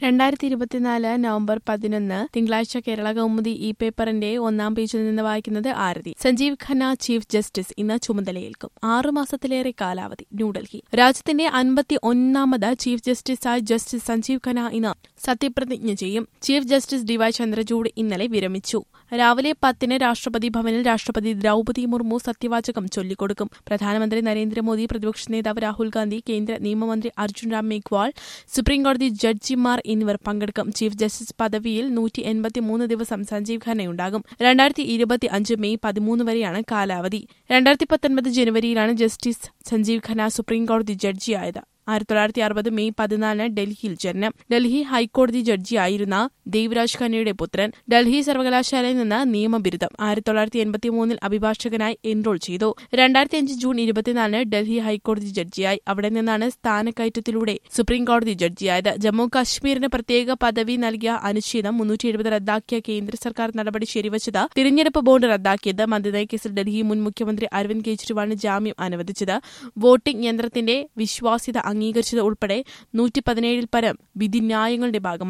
രണ്ടായിരത്തി ഇരുപത്തിനാല് നവംബർ പതിനൊന്ന് തിങ്കളാഴ്ച കേരള കൗമുദി ഇ പേപ്പറിന്റെ ഒന്നാം പേജിൽ നിന്ന് വായിക്കുന്നത് ആരതി സഞ്ജീവ് ഖന്ന ചീഫ് ജസ്റ്റിസ് ഇന്ന് ചുമതലയേൽക്കും ആറു മാസത്തിലേറെ കാലാവധി ന്യൂഡൽഹി രാജ്യത്തിന്റെ അൻപത്തി ഒന്നാമത് ചീഫ് ജസ്റ്റിസായി ജസ്റ്റിസ് സഞ്ജീവ് ഖന്ന ഇന്ന് സത്യപ്രതിജ്ഞ ചെയ്യും chief justice D Y Chandrachud ഇന്നലെ വിരമിച്ചു രാവിലെ പത്തിന് രാഷ്ട്രപതി ഭവനിൽ രാഷ്ട്രപതി ദ്രൌപതി മുർമു സത്യവാചകം ചൊല്ലിക്കൊടുക്കും പ്രധാനമന്ത്രി നരേന്ദ്രമോദി പ്രതിപക്ഷ നേതാവ് രാഹുൽ ഗാന്ധി കേന്ദ്ര നിയമമന്ത്രി അർജുൻ റാം മേഘ്വാൾ സുപ്രീംകോടതി ജഡ്ജിമാർ എന്നിവർ പങ്കെടുക്കും ചീഫ് ജസ്റ്റിസ് പദവിയിൽ നൂറ്റി എൺപത്തിമൂന്ന് ദിവസം സഞ്ജീവ് ഖന്നയുണ്ടാകും രണ്ടായിരത്തി ഇരുപത്തി അഞ്ച് മെയ് പതിമൂന്ന് വരെയാണ് കാലാവധി രണ്ടായിരത്തി പത്തൊൻപത് ജനുവരിയിലാണ് ജസ്റ്റിസ് സഞ്ജീവ് ഖന്ന സുപ്രീംകോടതി ജഡ്ജിയായത് ആയിരത്തി തൊള്ളായിരത്തി അറുപത് മെയ് പതിനാലിന് ഡൽഹിയിൽ ജനനം ഡൽഹി ഹൈക്കോടതി ജഡ്ജിയായിരുന്ന ദേവ്രാജ് ഖന്നയുടെ പുത്രൻ ഡൽഹി സർവകലാശാലയിൽ നിന്ന് നിയമബിരുദം ആയിരത്തി തൊള്ളായിരത്തി എൺപത്തിമൂന്നിൽ അഭിഭാഷകനായി എൻറോൾ ചെയ്തു രണ്ടായിരത്തി അഞ്ച് ജൂൺ ഇരുപത്തിനാലിന് ഡൽഹി ഹൈക്കോടതി ജഡ്ജിയായി അവിടെ നിന്നാണ് സ്ഥാനക്കയറ്റത്തിലൂടെ സുപ്രീംകോടതി ജഡ്ജിയായത് ജമ്മു കാശ്മീരിന് പ്രത്യേക പദവി നൽകിയ അനുച്ഛേദം മുന്നൂറ്റി എഴുപത് റദ്ദാക്കിയ കേന്ദ്ര സർക്കാർ നടപടി ശരിവച്ചത് തിരഞ്ഞെടുപ്പ് ബോർഡ് റദ്ദാക്കിയത് മന്ത്രിനയ കേസിൽ ഡൽഹി മുൻ മുഖ്യമന്ത്രി അരവിന്ദ് കെജ്രിവാളിന് ജാമ്യം അനുവദിച്ചത് വോട്ടിംഗ് യന്ത്രത്തിന്റെ വിശ്വാസ്യത അംഗീകരിച്ചത് ഉൾപ്പെടെ നൂറ്റി പതിനേഴിൽ പരം വിധിന്യായങ്ങളുടെ ഭാഗമായി